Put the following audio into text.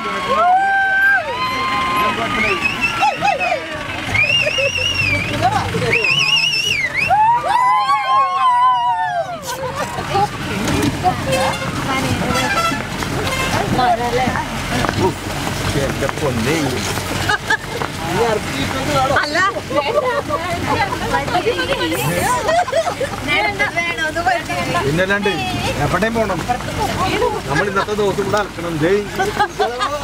എന്റെ പൊന്നേ പിന്നല്ലാണ്ട് എപ്പോഴേയും പോണം നമ്മൾ ഇന്നത്തെ ദിവസം ഇവിടെ അലക്കണം ജയ്